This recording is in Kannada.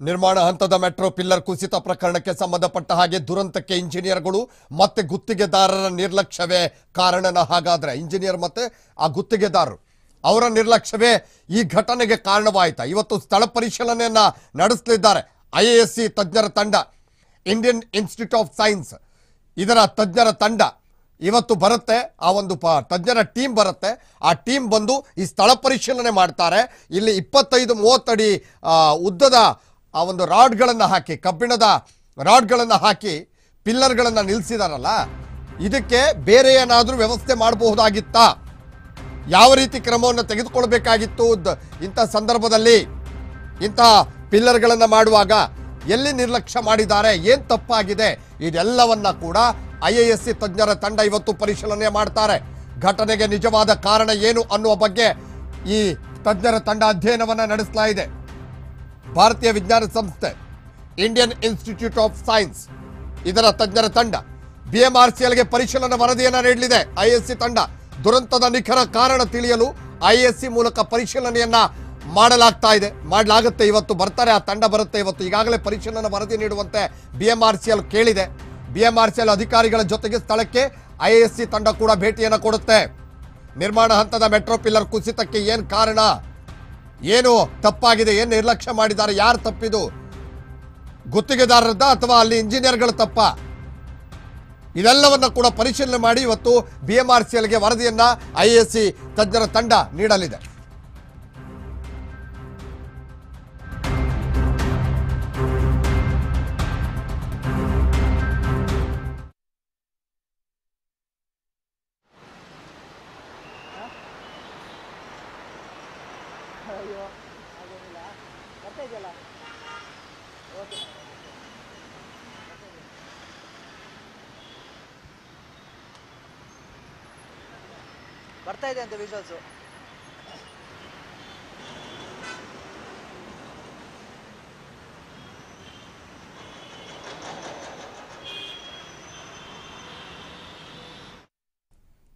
ನಿರ್ಮಾಣ ಹಂತದ ಮೆಟ್ರೋ ಪಿಲ್ಲರ್ ಕುಸಿತ ಪ್ರಕರಣಕ್ಕೆ ಸಂಬಂಧಪಟ್ಟ ಹಾಗೆ ದುರಂತಕ್ಕೆ ಇಂಜಿನಿಯರ್ಗಳು ಮತ್ತೆ ಗುತ್ತಿಗೆದಾರರ ನಿರ್ಲಕ್ಷ್ಯವೇ ಕಾರಣನ ಹಾಗಾದ್ರೆ ಇಂಜಿನಿಯರ್ ಮತ್ತೆ ಆ ಗುತ್ತಿಗೆದಾರರು ಅವರ ನಿರ್ಲಕ್ಷ್ಯವೇ ಈ ಘಟನೆಗೆ ಕಾರಣವಾಯಿತಾ ಇವತ್ತು ಸ್ಥಳ ಪರಿಶೀಲನೆಯನ್ನ ನಡೆಸಲಿದ್ದಾರೆ ಐ ಎ ಎಸ್ ಸಿ ತಜ್ಞರ ತಂಡ ಇಂಡಿಯನ್ ಇನ್ಸ್ಟಿಟ್ಯೂಟ್ ಆಫ್ ಸೈನ್ಸ್ ಇದರ ತಜ್ಞರ ತಂಡ ಇವತ್ತು ಬರುತ್ತೆ ಆ ಒಂದು ಪ ತಜ್ಞರ ಟೀಮ್ ಬರುತ್ತೆ ಆ ಟೀಮ್ ಬಂದು ಈ ಸ್ಥಳ ಪರಿಶೀಲನೆ ಮಾಡ್ತಾರೆ ಇಲ್ಲಿ ಇಪ್ಪತ್ತೈದು ಮೂವತ್ತಡಿ ಆ, ಉದ್ದದ ಆ ಒಂದು ರಾಡ್ಗಳನ್ನು ಹಾಕಿ ಕಬ್ಬಿಣದ ರಾಡ್ಗಳನ್ನು ಹಾಕಿ ಪಿಲ್ಲರ್ಗಳನ್ನು ನಿಲ್ಲಿಸಿದಾರಲ್ಲ ಇದಕ್ಕೆ ಬೇರೆ ಏನಾದರೂ ವ್ಯವಸ್ಥೆ ಮಾಡಬಹುದಾಗಿತ್ತಾ ಯಾವ ರೀತಿ ಕ್ರಮವನ್ನು ತೆಗೆದುಕೊಳ್ಬೇಕಾಗಿತ್ತು ದ- ಇಂಥ ಸಂದರ್ಭದಲ್ಲಿ ಇಂತಹ ಪಿಲ್ಲರ್ಗಳನ್ನು ಮಾಡುವಾಗ ಎಲ್ಲಿ ನಿರ್ಲಕ್ಷ್ಯ ಮಾಡಿದ್ದಾರೆ ಏನ್ ತಪ್ಪಾಗಿದೆ ಇದೆಲ್ಲವನ್ನ ಕೂಡ ಐ ಎ ಎಸ್ ಸಿ ತಜ್ಞರ ತಂಡ ಇವತ್ತು ಪರಿಶೀಲನೆ ಮಾಡ್ತಾರೆ ಘಟನೆಗೆ ನಿಜವಾದ ಕಾರಣ ಏನು ಅನ್ನುವ ಬಗ್ಗೆ ಈ ತಜ್ಞರ ತಂಡ ಅಧ್ಯಯನವನ್ನ ನಡೆಸ್ತಾ ಇದೆ ಭಾರತೀಯ ವಿಜ್ಞಾನ ಸಂಸ್ಥೆ ಇಂಡಿಯನ್ ಇನ್ಸ್ಟಿಟ್ಯೂಟ್ ಆಫ್ ಸೈನ್ಸ್ ಇದರ ತಜ್ಞರ ತಂಡ ಬಿಎಂಆರ್ಸಿಎಲ್ಗೆ ಪರಿಶೀಲನಾ ವರದಿಯನ್ನ ನೀಡಲಿದೆ ಐಎಸ್ಸಿ ತಂಡ ದುರಂತದ ನಿಖರ ಕಾರಣ ತಿಳಿಯಲು ಐಎಸ್ಸಿ ಮೂಲಕ ಪರಿಶೀಲನೆಯನ್ನ ಮಾಡಲಾಗ್ತಾ ಇದೆ ಮಾಡಲಾಗುತ್ತೆ ಇವತ್ತು ಬರ್ತಾರೆ ಆ ತಂಡ ಬರುತ್ತೆ ಇವತ್ತು ಈಗಾಗಲೇ ಪರಿಶೀಲನಾ ವರದಿ ನೀಡುವಂತೆ ಬಿಎಂಆರ್ಸಿಎಲ್ ಕೇಳಿದೆ ಬಿಎಂಆರ್ಸಿಎಲ್ ಅಧಿಕಾರಿಗಳ ಜೊತೆಗೆ ಸ್ಥಳಕ್ಕೆ ಐಎಸ್ಸಿ ತಂಡ ಕೂಡ ಭೇಟಿಯನ್ನು ಕೊಡುತ್ತೆ ನಿರ್ಮಾಣ ಹಂತದ ಮೆಟ್ರೋ ಪಿಲ್ಲರ್ ಕುಸಿತಕ್ಕೆ ಏನ್ ಕಾರಣ ಏನು ತಪ್ಪಾಗಿದೆ ಏನು ನಿರ್ಲಕ್ಷ್ಯ ಮಾಡಿದ್ದಾರೆ ಯಾರು ತಪ್ಪಿದು ಗುತ್ತಿಗೆದಾರರದ ಅಥವಾ ಅಲ್ಲಿ ಇಂಜಿನಿಯರ್ಗಳ ತಪ್ಪ ಇದೆಲ್ಲವನ್ನ ಕೂಡ ಪರಿಶೀಲನೆ ಮಾಡಿ ಇವತ್ತು ಬಿ ಎಂ ಆರ್ ಸಿ ಎಲ್ಗೆ ವರದಿಯನ್ನ ಐ ಎಸ್ ಸಿ ತಜ್ಞರ ತಂಡ ನೀಡಲಿದೆ ಅಯ್ಯೋ ಹಾಗೇನಿಲ್ಲ ಬರ್ತಾ ಇದೆಯಲ್ಲ ಓಕೆ ಬರ್ತಾ ಇದೆ ಅಂತ ವಿಶ್ವಾಸು